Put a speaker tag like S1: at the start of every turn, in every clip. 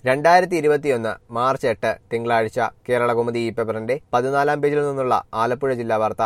S1: രണ്ടായിരത്തി ഇരുപത്തിയൊന്ന് മാർച്ച് എട്ട് തിങ്കളാഴ്ച കേരളകൗമുദി ഈ പേപ്പറിന്റെ പതിനാലാം പേജിൽ നിന്നുള്ള ആലപ്പുഴ ജില്ലാ വാർത്ത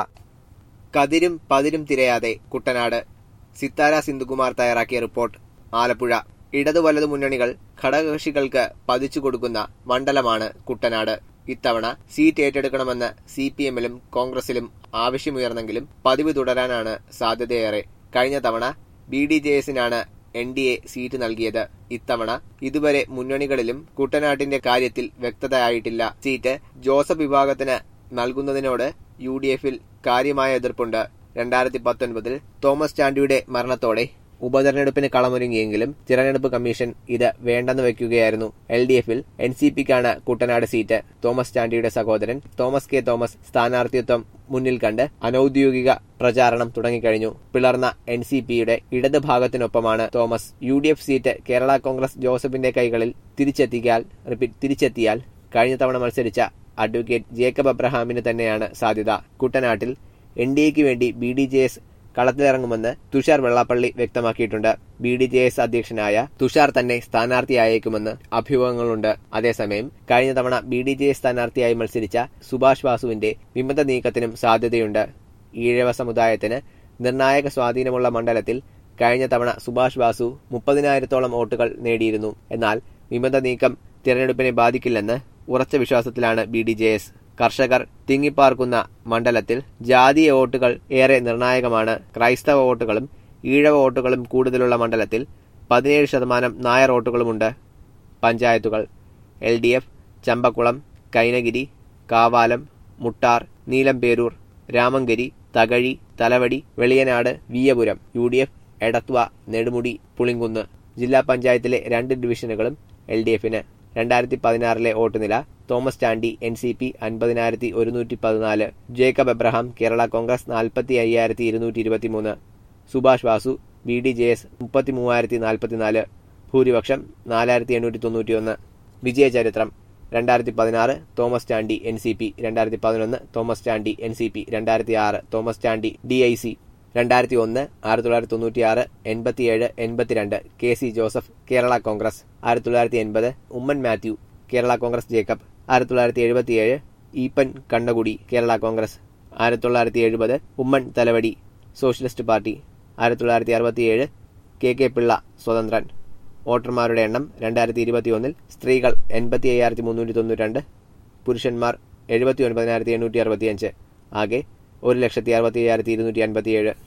S1: കതിരും പതിരും തിരയാതെ കുട്ടനാട് സിത്താര സിന്ധുകുമാർ തയ്യാറാക്കിയ റിപ്പോർട്ട് ആലപ്പുഴ ഇടതു വലതു മുന്നണികൾ ഘടകകക്ഷികൾക്ക് പതിച്ചു കൊടുക്കുന്ന മണ്ഡലമാണ് കുട്ടനാട് ഇത്തവണ സീറ്റ് ഏറ്റെടുക്കണമെന്ന് സി പി എമ്മിലും കോൺഗ്രസിലും ആവശ്യമുയർന്നെങ്കിലും പതിവ് തുടരാനാണ് സാധ്യതയേറെ കഴിഞ്ഞ തവണ ബി ഡി ജെ എസിനാണ് എൻ ഡി എ സീറ്റ് നൽകിയത് ഇത്തവണ ഇതുവരെ മുന്നണികളിലും കുട്ടനാട്ടിന്റെ കാര്യത്തിൽ വ്യക്തതയായിട്ടില്ല സീറ്റ് ജോസഫ് വിഭാഗത്തിന് നൽകുന്നതിനോട് യു ഡി എഫിൽ കാര്യമായ എതിർപ്പുണ്ട് രണ്ടായിരത്തി പത്തൊൻപതിൽ തോമസ് ചാണ്ടിയുടെ മരണത്തോടെ ഉപതെരഞ്ഞെടുപ്പിന് കളമൊരുങ്ങിയെങ്കിലും തിരഞ്ഞെടുപ്പ് കമ്മീഷൻ ഇത് വേണ്ടെന്ന് വെക്കുകയായിരുന്നു എൽ ഡി എഫിൽ എൻ സി പിക്കാണ് കുട്ടനാട് സീറ്റ് തോമസ് ചാണ്ടിയുടെ സഹോദരൻ തോമസ് കെ തോമസ് സ്ഥാനാർത്ഥിത്വം മുന്നിൽ കണ്ട് അനൌദ്യോഗിക പ്രചാരണം തുടങ്ങിക്കഴിഞ്ഞു പിളർന്ന എൻ സി പിയുടെ ഇടത് ഭാഗത്തിനൊപ്പമാണ് Thomas U D F seat Kerala Congress ജോസഫിന്റെ കൈകളിൽ തിരിച്ചെത്തിയാൽ റിപ്പീറ്റ് തിരിച്ചെത്തിയാൽ കഴിഞ്ഞ തവണ മത്സരിച്ച അഡ്വക്കേറ്റ് ജേക്കബ് അബ്രഹാമിന് തന്നെയാണ് സാധ്യത കുട്ടനാട്ടിൽ എൻ ഡി എക്ക് വേണ്ടി ബി ഡി ജെ എസ് കളത്തിലിറങ്ങുമെന്ന് തുഷാർ വെള്ളാപ്പള്ളി വ്യക്തമാക്കിയിട്ടുണ്ട് ബി ഡി ജെ എസ് അധ്യക്ഷനായ തുഷാർ തന്നെ സ്ഥാനാർത്ഥിയായേക്കുമെന്ന് അഭ്യൂഹങ്ങളുണ്ട് അതേസമയം കഴിഞ്ഞ തവണ ബി ഡി ജെ എസ് സ്ഥാനാർത്ഥിയായി മത്സരിച്ച സുഭാഷ് വാസുവിന്റെ വിമത നീക്കത്തിനും സാധ്യതയുണ്ട് ഈഴവ സമുദായത്തിന് നിർണായക സ്വാധീനമുള്ള മണ്ഡലത്തിൽ കഴിഞ്ഞ തവണ സുഭാഷ് വാസു മുപ്പതിനായിരത്തോളം വോട്ടുകൾ നേടിയിരുന്നു എന്നാൽ വിമത നീക്കം തിരഞ്ഞെടുപ്പിനെ ബാധിക്കില്ലെന്ന് ഉറച്ച വിശ്വാസത്തിലാണ് ബി ഡി ജെ എസ് കർഷകർ തിങ്ങിപ്പാർക്കുന്ന മണ്ഡലത്തിൽ ജാതീയ വോട്ടുകൾ ഏറെ നിർണായകമാണ് ക്രൈസ്തവ വോട്ടുകളും ഈഴവ വോട്ടുകളും കൂടുതലുള്ള മണ്ഡലത്തിൽ പതിനേഴ് ശതമാനം നായർ വോട്ടുകളുമുണ്ട് പഞ്ചായത്തുകൾ L D F Champakkulam Kainakary Kavalam Muttar Neelamperoor Ramankary Thakazhi Thalavady Veliyanad Veeyapuram U D F Edathua Nedumudi Pulinkunnu ജില്ലാ പഞ്ചായത്തിലെ രണ്ട് ഡിവിഷനുകളും എൽ ഡി എഫിന് രണ്ടായിരത്തി പതിനാറിലെ വോട്ട് നില Thomas Chandy N C P അൻപതിനായിരത്തി ഒരുന്നൂറ്റി പതിനാല് ജേക്കബ് എബ്രഹാം കേരള കോൺഗ്രസ് നാൽപ്പത്തി അയ്യായിരത്തി ഇരുന്നൂറ്റി ഇരുപത്തിമൂന്ന് Subhash Vasu B D J S മുപ്പത്തി മൂവായിരത്തി നാൽപ്പത്തിനാല് ഭൂരിപക്ഷം നാലായിരത്തി എണ്ണൂറ്റി തൊണ്ണൂറ്റിയൊന്ന് വിജയചരിത്രം രണ്ടായിരത്തി പതിനാറ് Thomas Chandy N C P രണ്ടായിരത്തി പതിനൊന്ന് Thomas Chandy N C P രണ്ടായിരത്തി ആറ് Thomas Chandy D I C രണ്ടായിരത്തി ഒന്ന് ആയിരത്തി തൊള്ളായിരത്തി തൊണ്ണൂറ്റിയാറ് എൺപത്തിയേഴ് എൺപത്തിരണ്ട് കെ സി ജോസഫ് കേരള കോൺഗ്രസ് ആയിരത്തി തൊള്ളായിരത്തി എൺപത് ഉമ്മൻ മാത്യു കേരള കോൺഗ്രസ് ജേക്കബ് ആയിരത്തി തൊള്ളായിരത്തി എഴുപത്തിയേഴ് ഈപ്പൻ കണ്ണകുടി കേരള കോൺഗ്രസ് ആയിരത്തി തൊള്ളായിരത്തി എഴുപത് ഉമ്മൻ തലവടി സോഷ്യലിസ്റ്റ് പാർട്ടി ആയിരത്തി തൊള്ളായിരത്തി അറുപത്തിയേഴ് കെ കെ പിള്ള സ്വതന്ത്രൻ വോട്ടർമാരുടെ എണ്ണം രണ്ടായിരത്തി ഇരുപത്തിയൊന്നിൽ സ്ത്രീകൾ എൺപത്തി അയ്യായിരത്തി മുന്നൂറ്റി തൊണ്ണൂറ്റി പുരുഷന്മാർ എഴുപത്തി ഒൻപതിനായിരത്തി എണ്ണൂറ്റി അറുപത്തിയഞ്ച് ആകെ ഒരു ലക്ഷത്തി അറുപത്തി അയ്യായിരത്തി ഇരുന്നൂറ്റി അൻപത്തിയേഴ്